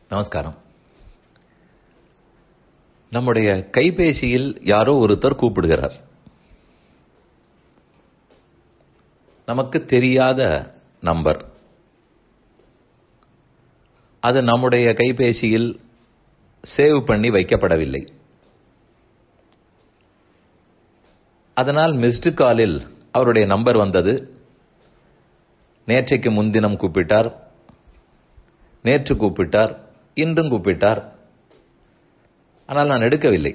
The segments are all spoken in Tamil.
நமஸ்காரம் நம்முடைய கைபேசியில் யாரோ ஒருத்தர் கூப்பிடுகிறார் நமக்கு தெரியாத நம்பர் அது நம்முடைய கைபேசியில் சேவ் பண்ணி வைக்கப்படவில்லை அதனால் மிஸ்டு காலில் அவருடைய நம்பர் வந்தது நேற்றைக்கு முன்தினம் கூப்பிட்டார் நேற்று கூப்பிட்டார் இன்றும் கூப்பிட்டார் ஆனால் நான் எடுக்கவில்லை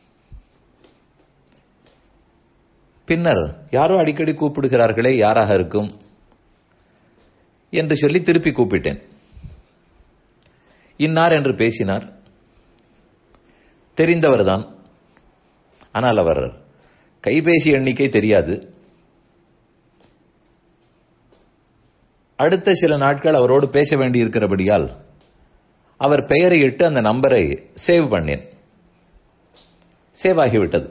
பின்னர் யாரோ அடிக்கடி கூப்பிடுகிறார்களே யாராக இருக்கும் என்று சொல்லி திருப்பி கூப்பிட்டேன் இன்னார் என்று பேசினார் தெரிந்தவர்தான் ஆனால் அவர் கைபேசி எண்ணிக்கை தெரியாது அடுத்த சில நாட்கள் அவரோடு பேச வேண்டியிருக்கிறபடியால் அவர் பெயரை இட்டு அந்த நம்பரை சேவ் பண்ணேன் சேவ் ஆகிவிட்டது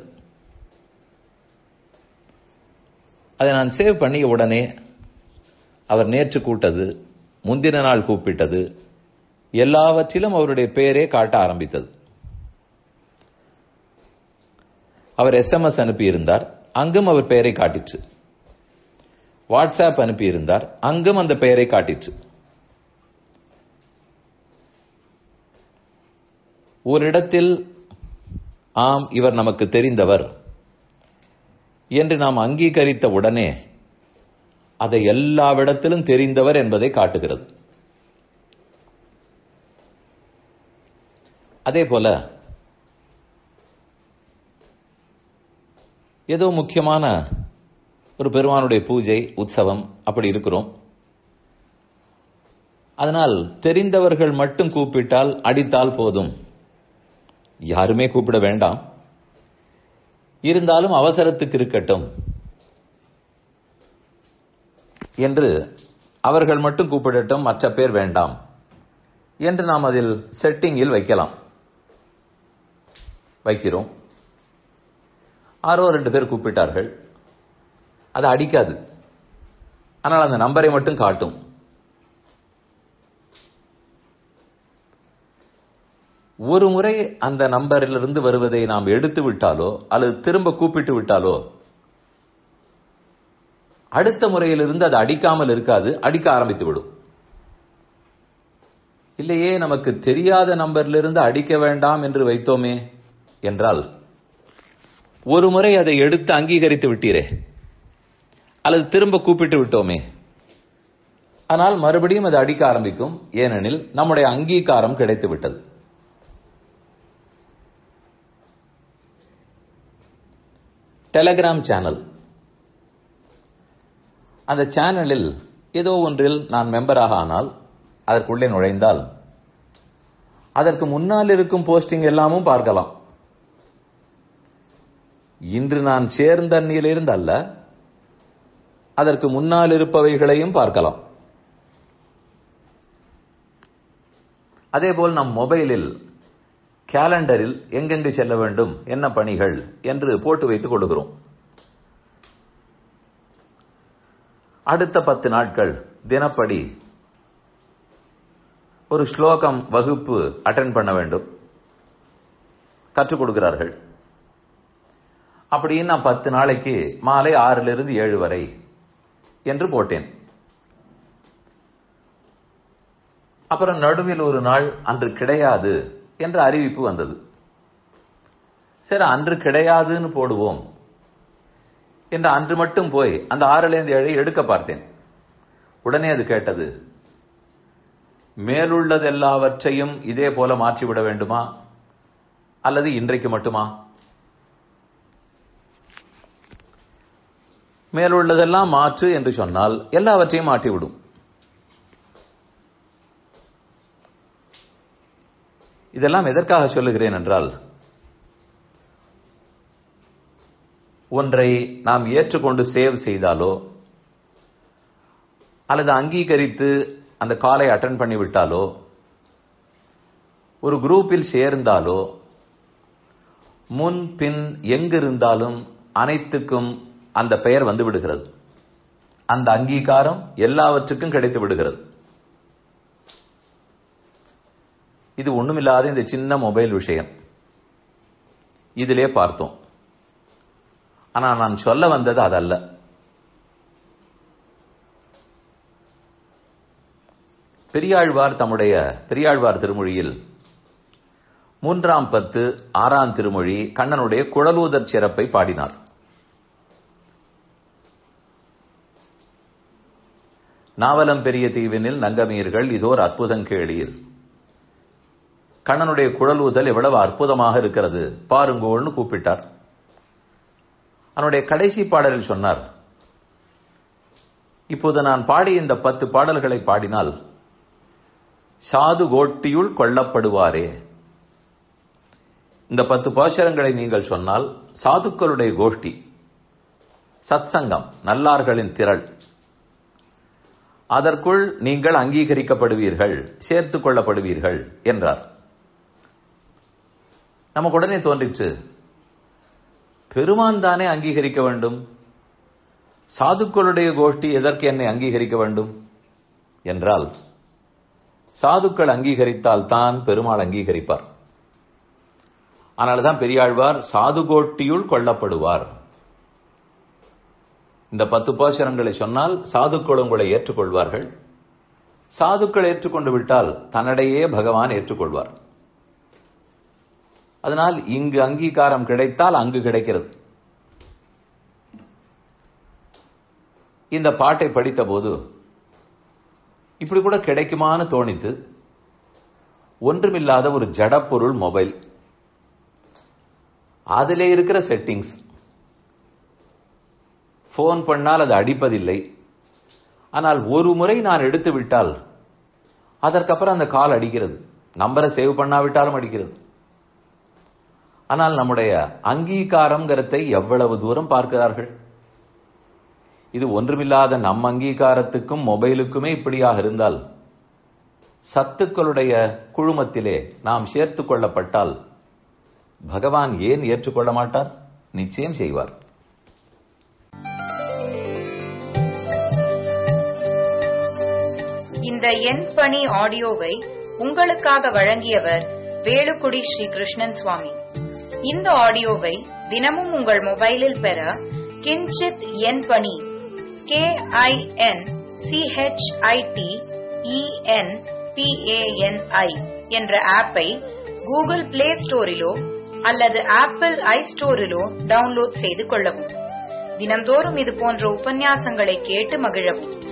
அதை நான் சேவ் பண்ணிய உடனே அவர் நேற்று கூட்டது முந்தின நாள் கூப்பிட்டது எல்லாவற்றிலும் அவருடைய பெயரே காட்ட ஆரம்பித்தது அவர் எஸ்எம்எஸ் அனுப்பியிருந்தார் அங்கும் அவர் பெயரை காட்டிற்று வாட்ஸ்அப் அனுப்பியிருந்தார் அங்கும் அந்த பெயரை காட்டிற்று ஓரிடத்தில் ஆம் இவர் நமக்கு தெரிந்தவர் என்று நாம் அங்கீகரித்த உடனே அதை எல்லாவிடத்திலும் தெரிந்தவர் என்பதை காட்டுகிறது அதே போல ஏதோ முக்கியமான ஒரு பெருமானுடைய பூஜை உற்சவம் அப்படி இருக்கிறோம் அதனால் தெரிந்தவர்கள் மட்டும் கூப்பிட்டால் அடித்தால் போதும் யாருமே கூப்பிட வேண்டாம் இருந்தாலும் அவசரத்துக்கு இருக்கட்டும் என்று அவர்கள் மட்டும் கூப்பிடட்டும் மற்ற பேர் வேண்டாம் என்று நாம் அதில் செட்டிங்கில் வைக்கலாம் வைக்கிறோம் ஆரோ ரெண்டு பேர் கூப்பிட்டார்கள் அது அடிக்காது ஆனால் அந்த நம்பரை மட்டும் காட்டும் ஒரு முறை அந்த நம்பரிலிருந்து வருவதை நாம் எடுத்து விட்டாலோ அல்லது திரும்ப கூப்பிட்டு விட்டாலோ அடுத்த முறையிலிருந்து அது அடிக்காமல் இருக்காது அடிக்க ஆரம்பித்து விடும் இல்லையே நமக்கு தெரியாத நம்பரிலிருந்து அடிக்க வேண்டாம் என்று வைத்தோமே என்றால் ஒரு முறை அதை எடுத்து அங்கீகரித்து விட்டீரே அல்லது திரும்ப கூப்பிட்டு விட்டோமே ஆனால் மறுபடியும் அது அடிக்க ஆரம்பிக்கும் ஏனெனில் நம்முடைய அங்கீகாரம் கிடைத்து விட்டது டெலகிராம் சேனல் அந்த சேனலில் ஏதோ ஒன்றில் நான் மெம்பராக ஆனால் அதற்குள்ளே நுழைந்தால் அதற்கு முன்னால் இருக்கும் போஸ்டிங் எல்லாமும் பார்க்கலாம் இன்று நான் சேர்ந்த அந்நியிலிருந்து அல்ல அதற்கு முன்னால் இருப்பவைகளையும் பார்க்கலாம் அதேபோல் நம் மொபைலில் கேலண்டரில் எங்கெங்கு செல்ல வேண்டும் என்ன பணிகள் என்று போட்டு வைத்துக் கொள்கிறோம் அடுத்த பத்து நாட்கள் தினப்படி ஒரு ஸ்லோகம் வகுப்பு அட்டன் பண்ண வேண்டும் கற்றுக் கொடுக்கிறார்கள் அப்படின்னு நான் பத்து நாளைக்கு மாலை ஆறிலிருந்து ஏழு வரை என்று போட்டேன் அப்புறம் நடுவில் ஒரு நாள் அன்று கிடையாது என்ற அறிவிப்பு வந்தது சரி அன்று கிடையாதுன்னு போடுவோம் என்று அன்று மட்டும் போய் அந்த ஆறிலிருந்து ஏழை எடுக்க பார்த்தேன் உடனே அது கேட்டது மேலுள்ளது எல்லாவற்றையும் இதே போல மாற்றிவிட வேண்டுமா அல்லது இன்றைக்கு மட்டுமா மேலுள்ளதெல்லாம் மாற்று என்று சொன்னால் எல்லாவற்றையும் மாற்றிவிடும் இதெல்லாம் எதற்காக சொல்லுகிறேன் என்றால் ஒன்றை நாம் ஏற்றுக்கொண்டு சேவ் செய்தாலோ அல்லது அங்கீகரித்து அந்த காலை அட்டன் பண்ணிவிட்டாலோ ஒரு குரூப்பில் சேர்ந்தாலோ முன் பின் எங்கிருந்தாலும் அனைத்துக்கும் அந்த பெயர் வந்து விடுகிறது அந்த அங்கீகாரம் எல்லாவற்றுக்கும் கிடைத்து விடுகிறது இது ஒண்ணுமில்லாத இந்த சின்ன மொபைல் விஷயம் இதிலே பார்த்தோம் ஆனா நான் சொல்ல வந்தது அதல்ல பெரியாழ்வார் தம்முடைய பெரியாழ்வார் திருமொழியில் மூன்றாம் பத்து ஆறாம் திருமொழி கண்ணனுடைய குழலூதர் சிறப்பை பாடினார் நாவலம் பெரிய தீவினில் நங்கமீர்கள் இதோர் அற்புதம் கேளீர் கண்ணனுடைய குழலூதல் எவ்வளவு அற்புதமாக இருக்கிறது பாருங்கோள்னு கூப்பிட்டார் அவனுடைய கடைசி பாடலில் சொன்னார் இப்போது நான் பாடிய இந்த பத்து பாடல்களை பாடினால் சாது கோட்டியுள் கொல்லப்படுவாரே இந்த பத்து பாசரங்களை நீங்கள் சொன்னால் சாதுக்களுடைய கோஷ்டி சத்சங்கம் நல்லார்களின் திரள் அதற்குள் நீங்கள் அங்கீகரிக்கப்படுவீர்கள் சேர்த்துக் கொள்ளப்படுவீர்கள் என்றார் நமக்கு உடனே தோன்றிற்று பெருமான் தானே அங்கீகரிக்க வேண்டும் சாதுக்களுடைய கோஷ்டி எதற்கு என்னை அங்கீகரிக்க வேண்டும் என்றால் சாதுக்கள் அங்கீகரித்தால் தான் பெருமாள் அங்கீகரிப்பார் அதனால்தான் பெரியாழ்வார் சாது கோட்டியுள் கொள்ளப்படுவார் இந்த பத்து பாசனங்களை சொன்னால் சாதுக்கள் உங்களை ஏற்றுக்கொள்வார்கள் சாதுக்கள் ஏற்றுக்கொண்டு விட்டால் தன்னிடையே பகவான் ஏற்றுக்கொள்வார் அதனால் இங்கு அங்கீகாரம் கிடைத்தால் அங்கு கிடைக்கிறது இந்த பாட்டை படித்த போது இப்படி கூட கிடைக்குமான்னு தோணித்து ஒன்றுமில்லாத ஒரு ஜடப்பொருள் மொபைல் அதிலே இருக்கிற செட்டிங்ஸ் போன் பண்ணால் அது அடிப்பதில்லை ஆனால் ஒரு முறை நான் எடுத்து விட்டால் அதற்கப்புறம் அந்த கால் அடிக்கிறது நம்பரை சேவ் பண்ணாவிட்டாலும் அடிக்கிறது ஆனால் நம்முடைய அங்கீகாரம்ங்கிறதை எவ்வளவு தூரம் பார்க்கிறார்கள் இது ஒன்றுமில்லாத நம் அங்கீகாரத்துக்கும் மொபைலுக்குமே இப்படியாக இருந்தால் சத்துக்களுடைய குழுமத்திலே நாம் சேர்த்துக் கொள்ளப்பட்டால் பகவான் ஏன் ஏற்றுக்கொள்ள மாட்டார் நிச்சயம் செய்வார் இந்த எண் பணி ஆடியோவை உங்களுக்காக வழங்கியவர் வேலுக்குடி ஸ்ரீ கிருஷ்ணன் சுவாமி இந்த ஆடியோவை தினமும் உங்கள் மொபைலில் பெற கிஞ்சித் எண் பணி கே ஐ என் சிஹெச்ஐடி இஎன் பிஏஎன்ஐ என்ற ஆப்பை கூகுள் பிளே ஸ்டோரிலோ அல்லது ஆப்பிள் ஐ ஸ்டோரிலோ டவுன்லோட் செய்து கொள்ளவும் தினம்தோறும் இது போன்ற உபன்யாசங்களை கேட்டு மகிழவும்